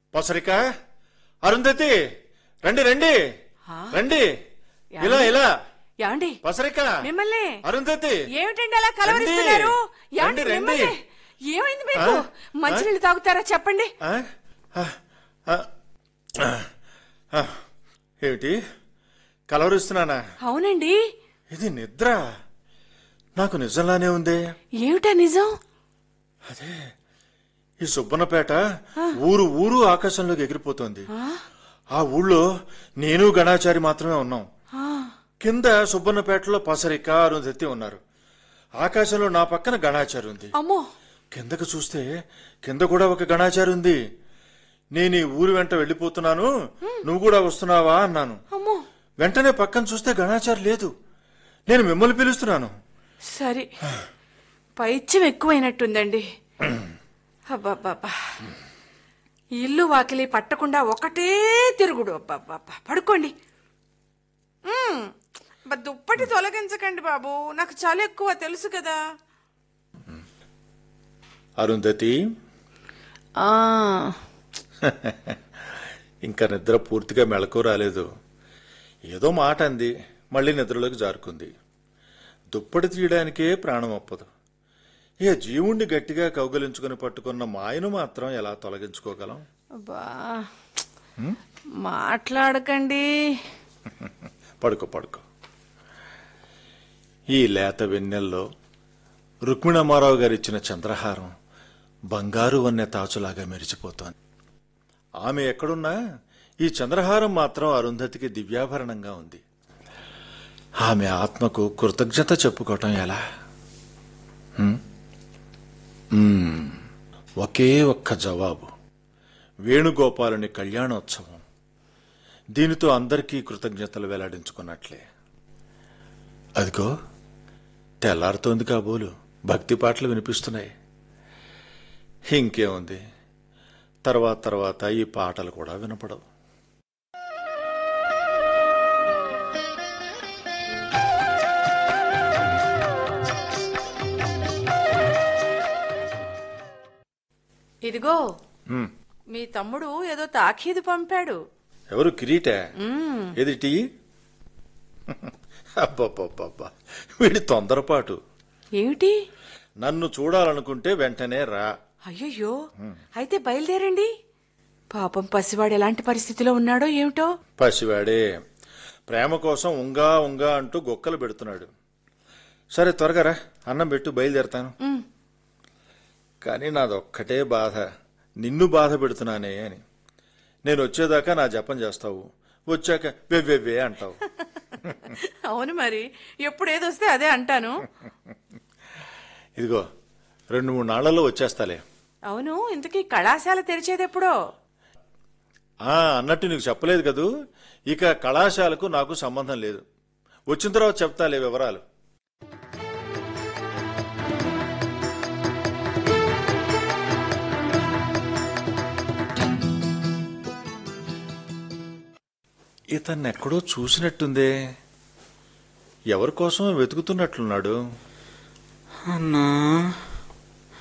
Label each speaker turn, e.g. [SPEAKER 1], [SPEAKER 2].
[SPEAKER 1] పొసరిక అరుంధతి రండి రండి
[SPEAKER 2] ఆ?
[SPEAKER 1] రండి ఇలా ఇలా
[SPEAKER 2] యాండి
[SPEAKER 1] పొసరిక
[SPEAKER 2] మిమ్మల్ని
[SPEAKER 1] అరుంధతి
[SPEAKER 2] ఏమిటండి అలా కలవరిస్తున్నారు
[SPEAKER 1] రండి,
[SPEAKER 2] యాండి
[SPEAKER 1] రండి,
[SPEAKER 2] మిమ్మల్ని ఏమైంది మీకు
[SPEAKER 1] ఆ?
[SPEAKER 2] మంచినీళ్ళు తాగుతారా చెప్పండి
[SPEAKER 1] ఆ? ఆ, ఆ, ఆ, ఆ. ఏమిటి కలవరిస్తున్నానా
[SPEAKER 2] అవునండి
[SPEAKER 1] ఇది నిద్ర నాకు నిజంలానే ఉంది
[SPEAKER 2] ఏమిటా నిజం
[SPEAKER 1] అదే ఈ సుబ్బన్నపేట ఊరు ఊరు ఆకాశంలోకి ఎగిరిపోతోంది ఆ ఊళ్ళో నేను గణాచారి మాత్రమే ఉన్నాం
[SPEAKER 2] ఆ,
[SPEAKER 1] కింద సుబ్బన్నపేటలో పసరిక అరుంధతి ఉన్నారు ఆకాశంలో నా పక్కన గణాచారి ఉంది
[SPEAKER 2] అమ్మో
[SPEAKER 1] కిందకు చూస్తే కింద కూడా ఒక గణాచారి ఉంది నేను ఈ ఊరు వెంట వెళ్ళిపోతున్నాను నువ్వు కూడా వస్తున్నావా అన్నాను
[SPEAKER 2] అమ్మో
[SPEAKER 1] వెంటనే పక్కన చూస్తే గణాచారి లేదు నేను మిమ్మల్ని పిలుస్తున్నాను
[SPEAKER 2] సరే పైత్యం ఎక్కువైనట్టుందండి అబ్బాబ్బాబ్బా ఇల్లు వాకిలి పట్టకుండా ఒకటే తిరుగుడు అబ్బాబ్బాబ్బా పడుకోండి మ్మ్. అబ్బా, దుప్పటి తొలగించకండి బాబు నాకు చాలా ఎక్కువ తెలుసు కదా
[SPEAKER 1] అరుంధతి
[SPEAKER 2] ఆ
[SPEAKER 1] ఇంకా నిద్ర పూర్తిగా మెళకు రాలేదు ఏదో మాట అంది మళ్ళీ నిద్రలోకి జారుకుంది దుప్పటి తీయడానికే ప్రాణం ఒప్పదు ఇక జీవుణ్ణి గట్టిగా కౌగలించుకుని పట్టుకున్న మాయను మాత్రం ఎలా తొలగించుకోగలం
[SPEAKER 2] అబ్బా మాట్లాడకండి
[SPEAKER 1] పడుకో పడుకో ఈ లేత వెన్నెల్లో రుక్మిణమ్మారావు గారు ఇచ్చిన చంద్రహారం బంగారు వన్నె తాచులాగా మెరిచిపోతోంది ఆమె ఎక్కడున్నా ఈ చంద్రహారం మాత్రం అరుంధతికి దివ్యాభరణంగా ఉంది ఆమె ఆత్మకు కృతజ్ఞత చెప్పుకోవటం ఎలా హ్మ్? మ్మ్. ఒకే ఒక్క జవాబు వేణుగోపాలుని కళ్యాణోత్సవం దీనితో అందరికీ కృతజ్ఞతలు వెల్లడించుకున్నట్లే అదిగో తెల్లారుతోంది కాబోలు భక్తి పాటలు వినిపిస్తున్నాయి ఇంకేముంది తర్వాత తర్వాత ఈ పాటలు కూడా వినపడవు
[SPEAKER 2] ఇదిగో
[SPEAKER 1] హ్మ్.
[SPEAKER 2] మీ తమ్ముడు ఏదో తాఖీదు పంపాడు
[SPEAKER 1] ఎవరు కిరీట
[SPEAKER 2] మ్మ్.
[SPEAKER 1] ఏది టీ అబ్బబ్బబ్బబ్బా వీడి తొందరపాటు
[SPEAKER 2] ఏమిటి
[SPEAKER 1] నన్ను చూడాలనుకుంటే వెంటనే రా
[SPEAKER 2] అయ్యయ్యో అయితే బయలుదేరండి పాపం పసివాడు ఎలాంటి పరిస్థితిలో ఉన్నాడో ఏమిటో
[SPEAKER 1] పసివాడే ప్రేమ కోసం ఉంగా ఉంగా అంటూ గొక్కలు పెడుతున్నాడు సరే త్వరగా రా అన్నం పెట్టు బయలుదేరతాను
[SPEAKER 2] మ్.
[SPEAKER 1] కానీ నాదొక్కటే బాధ నిన్ను బాధ పెడుతున్నానే అని నేను వచ్చేదాకా నా జపం చేస్తావు వచ్చాక వెవ్వెవ్వే అంటావు
[SPEAKER 2] అవును మరి ఎప్పుడు ఏదొస్తే అదే అంటాను
[SPEAKER 1] ఇదిగో రెండు మూడు నాళ్లలో వచ్చేస్తాలే
[SPEAKER 2] అవును ఇంతకీ కళాశాల తెరిచేది ఎప్పుడో
[SPEAKER 1] ఆ అన్నట్టు నీకు చెప్పలేదు కదూ ఇక కళాశాలకు నాకు సంబంధం లేదు వచ్చిన తర్వాత చెప్తాలే వివరాలు ఇతన్ని ఎక్కడో చూసినట్టుందే ఎవరి కోసం వెతుకుతున్నట్లున్నాడు
[SPEAKER 3] అన్నా